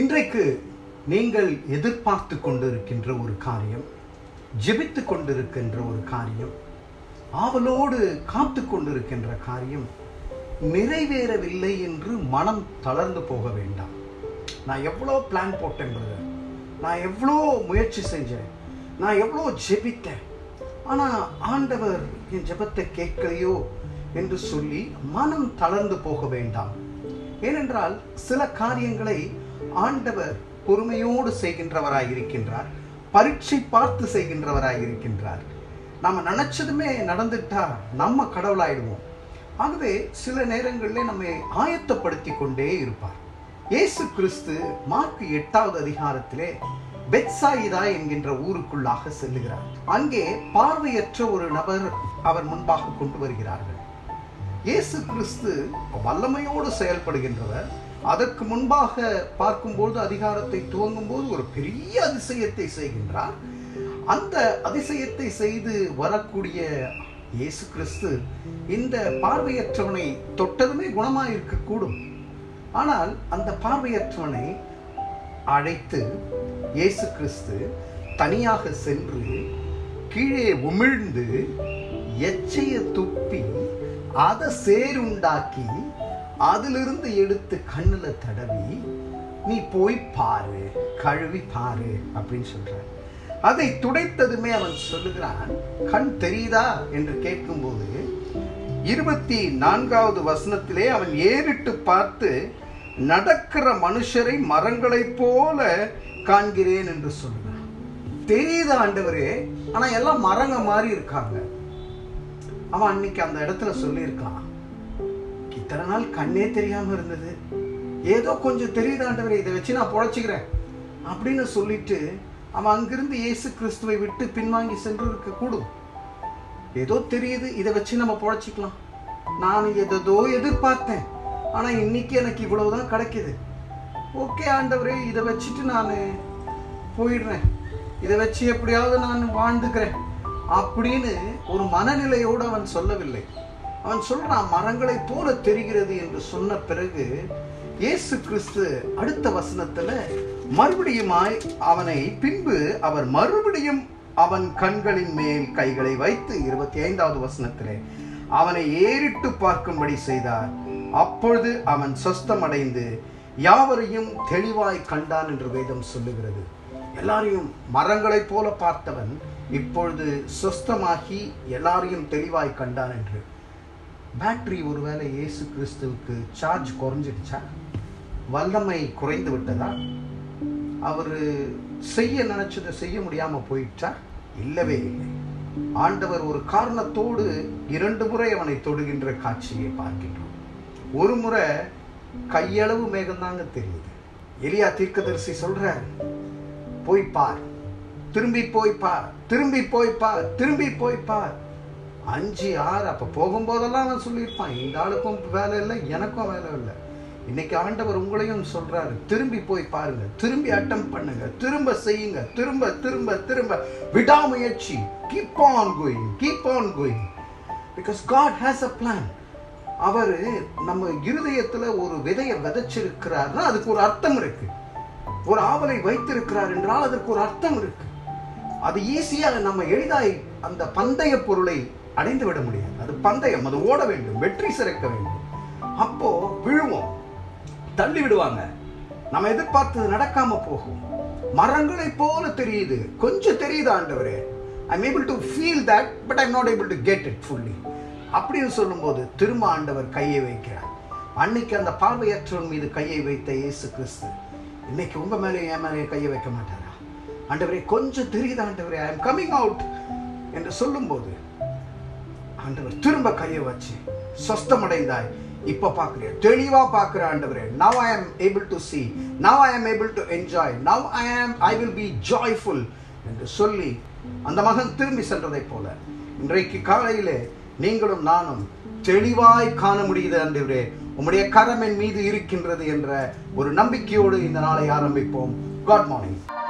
இன்றைக்கு நீங்கள் எதிர்பார்த்து கொண்டிருக்கின்ற ஒரு காரியம் ஜெபித்து கொண்டிருக்கின்ற ஒரு காரியம் ஆவலோடு காத்து கொண்டிருக்கின்ற காரியம் நிறைவேறவில்லை என்று மனம் தளர்ந்து போக வேண்டாம் நான் எவ்வளோ பிளான் போட்டேன் brother. நான் எவ்வளோ முயற்சி செஞ்சேன் நான் எவ்வளோ ஜெபித்தேன் ஆனால் ஆண்டவர் என் ஜெபத்தை கேட்கலையோ என்று சொல்லி மனம் தளர்ந்து போக வேண்டாம் ஏனென்றால் சில காரியங்களை ஆண்டவர் பொறுமையோடு செய்கின்றவராய் இருக்கின்றார் பரீட்சை பார்த்து செய்கின்றவராய் இருக்கின்றார் நம்ம நினைச்சதுமே நடந்துட்டா நம்ம கடவுளாயிடுவோம் ஆகவே சில நேரங்களில் நம்மை ஆயத்தப்படுத்தி கொண்டே இருப்பார் இயேசு கிறிஸ்து மார்க் எட்டாவது அதிகாரத்திலே பெத்சாயிதா என்கின்ற ஊருக்குள்ளாக செல்லுகிறார் அங்கே பார்வையற்ற ஒரு நபர் அவர் முன்பாக கொண்டு வருகிறார்கள் இயேசு கிறிஸ்து வல்லமையோடு செயல்படுகின்றவர் அதற்கு முன்பாக பார்க்கும்போது அதிகாரத்தை துவங்கும் போது ஒரு பெரிய அதிசயத்தை செய்கின்றார் அந்த அதிசயத்தை செய்து வரக்கூடிய இயேசு கிறிஸ்து இந்த பார்வையற்றவனை தொட்டதுமே குணமாக இருக்கக்கூடும் ஆனால் அந்த பார்வையற்றவனை அழைத்து இயேசு கிறிஸ்து தனியாக சென்று கீழே உமிழ்ந்து எச்சைய துப்பி அதை சேருண்டாக்கி அதிலிருந்து எடுத்து கண்ணுல தடவி நீ போய் பாரு கழுவி பாரு அப்படின்னு சொல்றார் அதை துடைத்ததுமே அவன் சொல்லுகிறான் கண் தெரியுதா என்று கேட்கும்போது இருபத்தி நான்காவது வசனத்திலே அவன் ஏறிட்டு பார்த்து நடக்கிற மனுஷரை மரங்களைப் போல காண்கிறேன் என்று சொல்லுகிறான் தெரியுதா ஆண்டவரே ஆனா எல்லாம் மரங்க மாதிரி இருக்காங்க அவன் அன்னைக்கு அந்த இடத்துல சொல்லியிருக்கான் இத்தனை நாள் கண்ணே தெரியாம இருந்தது ஏதோ கொஞ்சம் தெரியுது ஆண்டவரே இதை வச்சு நான் பொழைச்சிக்கிறேன் அப்படின்னு சொல்லிட்டு அவன் அங்கிருந்து இயேசு கிறிஸ்துவை விட்டு பின்வாங்கி சென்று இருக்க கூடும் ஏதோ தெரியுது இதை வச்சு நம்ம பொழைச்சிக்கலாம் நான் எதோ எதிர்பார்த்தேன் ஆனா இன்னைக்கு எனக்கு இவ்வளவுதான் கிடைக்குது ஓகே ஆண்டவரே இதை வச்சுட்டு நான் போயிடுறேன் இதை வச்சு எப்படியாவது நான் வாழ்ந்துக்கிறேன் அப்படின்னு ஒரு மனநிலையோடு அவன் சொல்லவில்லை அவன் சொல்றான் மரங்களைப் போல தெரிகிறது என்று சொன்ன பிறகு இயேசு கிறிஸ்து அடுத்த வசனத்துல மறுபடியுமாய் அவனை பின்பு அவர் மறுபடியும் அவன் கண்களின் மேல் கைகளை வைத்து இருபத்தி ஐந்தாவது வசனத்திலே அவனை ஏறிட்டு பார்க்கும்படி செய்தார் அப்பொழுது அவன் சொஸ்தமடைந்து யாவரையும் தெளிவாய் கண்டான் என்று வேதம் சொல்லுகிறது எல்லாரையும் மரங்களைப் போல பார்த்தவன் இப்பொழுது சொஸ்தமாகி எல்லாரையும் தெளிவாய் கண்டான் என்று பேட்டரி ஒருவேளை இயேசு கிறிஸ்துவுக்கு சார்ஜ் குறைஞ்சிடுச்சா வல்லமை குறைந்து விட்டதா அவர் செய்ய நினைச்சதை செய்ய முடியாம போயிடுச்சா இல்லவே இல்லை ஆண்டவர் ஒரு காரணத்தோடு இரண்டு முறை அவனை தொடுகின்ற காட்சியை பார்க்கின்றோம் ஒரு முறை கையளவு மேகம்தாங்க தெரியுது எலியா தீர்க்கதரிசி சொல்றார் போய் பார் திரும்பி போய் பார் திரும்பி போய் பார் திரும்பி போய் பார் அஞ்சு ஆறு அப்ப போகும்போதெல்லாம் அவன் சொல்லியிருப்பான் இந்த ஆளுக்கும் வேலை இல்லை எனக்கும் வேலை இல்லை இன்னைக்கு ஆண்டவர் உங்களையும் சொல்றாரு திரும்பி போய் பாருங்க திரும்பி அட்டம் பண்ணுங்க திரும்ப செய்யுங்க திரும்ப திரும்ப திரும்ப விடாமுயற்சி keep on going keep on going because God has a plan அவர் நம்ம இருதயத்துல ஒரு விதையை விதைச்சிருக்கிறார்னா அதுக்கு ஒரு அர்த்தம் இருக்கு ஒரு ஆவலை வைத்திருக்கிறார் என்றால் அதற்கு ஒரு அர்த்தம் இருக்கு அது ஈஸியாக நம்ம எளிதாய் அந்த பந்தய பொருளை அடைந்து விட முடியாது அது பந்தயம் அது ஓட வேண்டும் வெற்றி சிறக்க வேண்டும் அப்போ விழுவோம் தள்ளி விடுவாங்க நம்ம எதிர்பார்த்தது நடக்காம போகும் மரங்களை போல தெரியுது கொஞ்சம் தெரியுது ஆண்டவரே I'm able to feel that but I'm not able to get it fully அப்படின்னு சொல்லும்போது திரும்ப ஆண்டவர் கையை வைக்கிறார் அன்னைக்கு அந்த பார்வையற்றவன் மீது கையை வைத்த இயேசு கிறிஸ்து இன்னைக்கு உங்க மேலே என் மேலே கையை வைக்க மாட்டாரா ஆண்டவரே கொஞ்சம் தெரியுது ஆண்டவரே ஐ எம் கமிங் அவுட் என்று சொல்லும்போது ஆண்டவர் திரும்ப கையை வச்சு சொஸ்தமடைந்தாய் இப்ப பாக்குறிய தெளிவா பாக்குற ஆண்டவரே now I am able to see now i am able to enjoy now i am i will be joyful என்று சொல்லி அந்த மகன் திரும்பி சென்றதை போல இன்றைக்கு காலையிலே நீங்களும் நானும் தெளிவாய் காண முடியுது ஆண்டவரே உம்முடைய கரம் என் மீது இருக்கின்றது என்ற ஒரு நம்பிக்கையோடு இந்த நாளை ஆரம்பிப்போம் காட் மார்னிங்